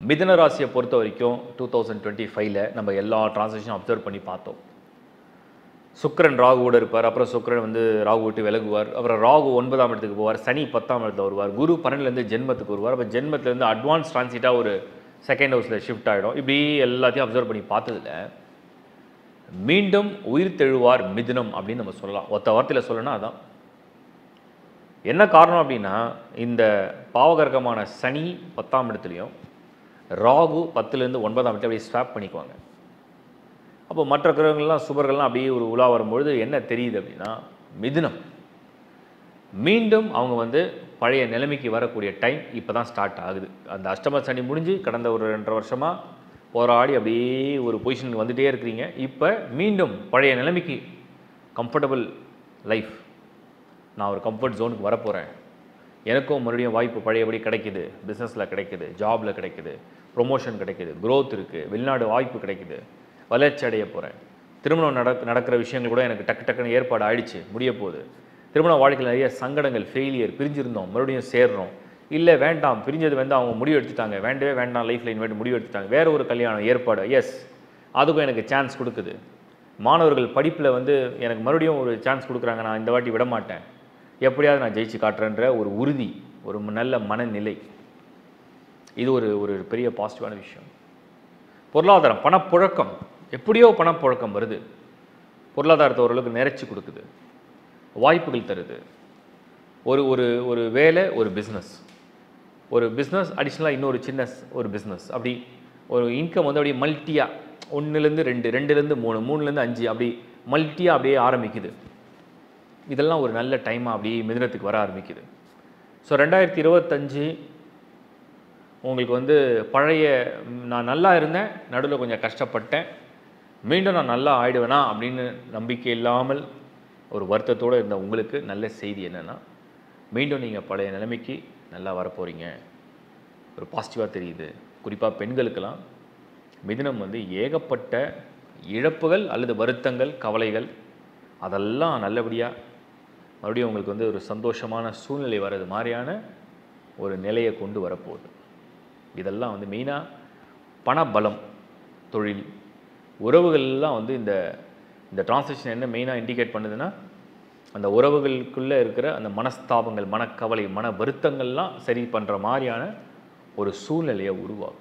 மிதுன ராசியை பொறுத்த வரைக்கும் டூ தௌசண்ட் டுவெண்ட்டி ஃபைவ்ல நம்ம எல்லா டிரான்சாக்ஷனும் அப்சர்வ் பண்ணி பார்த்தோம் சுக்கிரன் ராகுவோட இருப்பார் அப்புறம் சுக்கிரன் வந்து ராகு விட்டு விலகுவார் அப்புறம் ராகு ஒன்பதாம் இடத்துக்கு போவார் சனி பத்தாம் இடத்துல வருவார் குரு பன்னெண்டுலேருந்து ஜென்மத்துக்கு வருவார் அப்போ ஜென்மத்துலேருந்து அட்வான்ஸ் டிரான்சிட்டாக ஒரு செகண்ட் ஹவுஸில் ஷிஃப்ட் ஆகிடும் இப்படி எல்லாத்தையும் அப்சர்வ் பண்ணி பார்த்ததுல மீண்டும் உயிர் தெழுவார் மிதுனம் அப்படின்னு நம்ம சொல்லலாம் ஒத்த வார்த்தையில் சொல்லணும்னா அதான் என்ன காரணம் அப்படின்னா இந்த பாவகர்க்கமான சனி பத்தாம் இடத்துலையும் ராகு பத்துலேருந்து ஒன்பதாம் இடத்துல அப்படியே ஸ்வாப் பண்ணிக்குவாங்க அப்போ மற்ற கிரகங்கள்லாம் சுபர்கள்லாம் அப்படியே ஒரு உலா வரும்பொழுது என்ன தெரியுது அப்படின்னா மிதுனம் மீண்டும் அவங்க வந்து பழைய நிலைமைக்கு வரக்கூடிய டைம் இப்போ தான் ஸ்டார்ட் ஆகுது அந்த அஷ்டம சனி முடிஞ்சு கடந்த ஒரு ரெண்டரை வருஷமாக போராடி அப்படியே ஒரு பொசிஷனுக்கு வந்துட்டே இருக்கிறீங்க இப்போ மீண்டும் பழைய நிலைமைக்கு கம்ஃபர்டபுள் லைஃப் நான் ஒரு கம்ஃபர்ட் ஜோனுக்கு வரப்போகிறேன் எனக்கும் மறுபடியும் வாய்ப்பு பழையபடி கிடைக்குது பிஸ்னஸில் கிடைக்குது ஜாபில் கிடைக்குது ப்ரொமோஷன் கிடைக்குது growth இருக்குது வெளிநாடு வாய்ப்பு கிடைக்குது வளர்ச்சி அடைய போகிறேன் திருமணம் நடக் நடக்கிற விஷயங்கள் கூட எனக்கு டக்கு டக்குன்னு ஏற்பாடு ஆயிடுச்சு முடிய போகுது திருமண வாழ்க்கையில் நிறைய சங்கடங்கள் ஃபெயிலியர் பிரிஞ்சிருந்தோம் மறுபடியும் சேர்றோம் இல்லை வேண்டாம் பிரிஞ்சது வந்து அவங்க முடிவு எடுத்துட்டாங்க வேண்டவே வேண்டாம் லைஃப்பில் இனிமேட்டு முடிவு எடுத்துட்டாங்க வேற ஒரு கல்யாணம் ஏற்பாடு எஸ் அதுக்கும் எனக்கு சான்ஸ் கொடுக்குது மாணவர்கள் படிப்பில் வந்து எனக்கு மறுபடியும் ஒரு சான்ஸ் கொடுக்குறாங்க நான் இந்த வாட்டி விட மாட்டேன் எப்படியாவது நான் ஜெயிச்சு காட்டுறேன்ற ஒரு உறுதி ஒரு நல்ல மனநிலை இது ஒரு ஒரு பெரிய பாசிட்டிவான விஷயம் பொருளாதாரம் பணப்புழக்கம் எப்படியோ பணப்புழக்கம் வருது பொருளாதாரத்தை ஓரளவுக்கு நிறைச்சி கொடுக்குது வாய்ப்புகள் தருது ஒரு ஒரு ஒரு வேலை ஒரு பிஸ்னஸ் ஒரு பிஸ்னஸ் அடிஷ்னலாக இன்னொரு சின்ன ஸ்- ஒரு பிஸ்னஸ் அப்படி ஒரு இன்கம் வந்து அப்படியே மல்ட்டியாக ஒன்றுலேருந்து ரெண்டு ரெண்டுலேருந்து மூணு மூணுலேருந்து அஞ்சு அப்படி மல்ட்டியாக அப்படியே ஆரம்பிக்குது இதெல்லாம் ஒரு நல்ல டைமாக அப்படியே மிதுனத்துக்கு வர ஆரம்பிக்குது ஸோ ரெண்டாயிரத்தி இருபத்தஞ்சு உங்களுக்கு வந்து பழைய ம், நான் நல்லா இருந்தேன் நடுவில் கொஞ்சம் கஷ்டப்பட்டேன் மீண்டும் நான் நல்லா ஆயிடுவேனா அப்படின்னு நம்பிக்கை இல்லாமல் ஒரு வருத்தத்தோடு இருந்த உங்களுக்கு நல்ல செய்தி என்னென்னா மீண்டும் நீங்கள் பழைய நிலைமைக்கு நல்லா வரப்போகிறீங்க ஒரு பாசிட்டிவாக தெரியுது குறிப்பாக பெண்களுக்கெல்லாம் மிதுனம் வந்து ஏகப்பட்ட இழப்புகள் அல்லது வருத்தங்கள் கவலைகள் அதெல்லாம் நல்லபடியாக மறுபடியும் உங்களுக்கு வந்து ஒரு சந்தோஷமான சூழ்நிலை வர்றது மாதிரியான ஒரு நிலையை கொண்டு வரப்போகுது இதெல்லாம் வந்து மெயினாக பணபலம் தொழில் உறவுகள்லாம் வந்து இந்த இந்த டிரான்சாக்ஷன் என்ன மெயினாக இண்டிகேட் பண்ணுதுன்னா அந்த உறவுகளுக்குள்ளே இருக்கிற அந்த மனஸ்தாபங்கள் மனக்கவலை மன வருத்தங்கள்லாம் சரி பண்ணுற மாதிரியான ஒரு சூழ்நிலையை உருவாக்கும்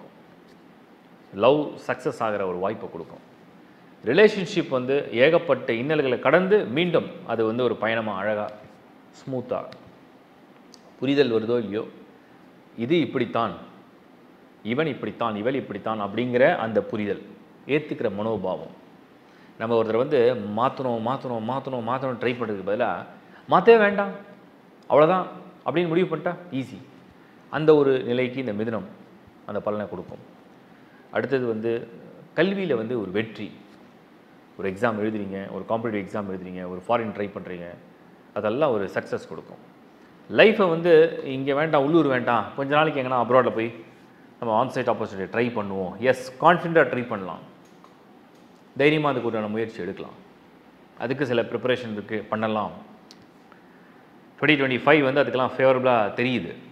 லவ் சக்ஸஸ் ஆகிற ஒரு வாய்ப்பை கொடுக்கும் ரிலேஷன்ஷிப் வந்து ஏகப்பட்ட இன்னல்களை கடந்து மீண்டும் அது வந்து ஒரு பயணமாக அழகாக ஸ்மூத்தாக புரிதல் வருதோ இல்லையோ இது இப்படித்தான் இவன் இப்படித்தான் இவள் இப்படித்தான் அப்படிங்கிற அந்த புரிதல் ஏற்றுக்கிற மனோபாவம் நம்ம ஒருத்தர் வந்து மாற்றணும் மாற்றணும் மாற்றணும் மாற்றணும் ட்ரை பண்ணுறதுக்கு பதிலாக மாற்றவே வேண்டாம் அவ்வளோதான் அப்படின்னு முடிவு பண்ணிட்டா ஈஸி அந்த ஒரு நிலைக்கு இந்த மிதுனம் அந்த பலனை கொடுக்கும் அடுத்தது வந்து கல்வியில் வந்து ஒரு வெற்றி ஒரு எக்ஸாம் எழுதுறீங்க ஒரு காம்படிட்டிவ் எக்ஸாம் எழுதுறீங்க ஒரு ஃபாரின் ட்ரை பண்ணுறீங்க அதெல்லாம் ஒரு சக்ஸஸ் கொடுக்கும் லைஃப்பை வந்து இங்கே வேண்டாம் உள்ளூர் வேண்டாம் கொஞ்ச நாளைக்கு எங்கன்னா அப்ராடில் போய் நம்ம ஆன்சைட் ஆப்பர்ச்சுனிட்டி ட்ரை பண்ணுவோம் எஸ் கான்ஃபிடண்ட்டாக ட்ரை பண்ணலாம் தைரியமாக அதுக்கு உண்டான முயற்சி எடுக்கலாம் அதுக்கு சில ப்ரிப்பரேஷன் இருக்குது பண்ணலாம் டுவெண்ட்டி டுவெண்ட்டி ஃபைவ் வந்து அதுக்கெல்லாம் ஃபேவரபுளாக தெரியுது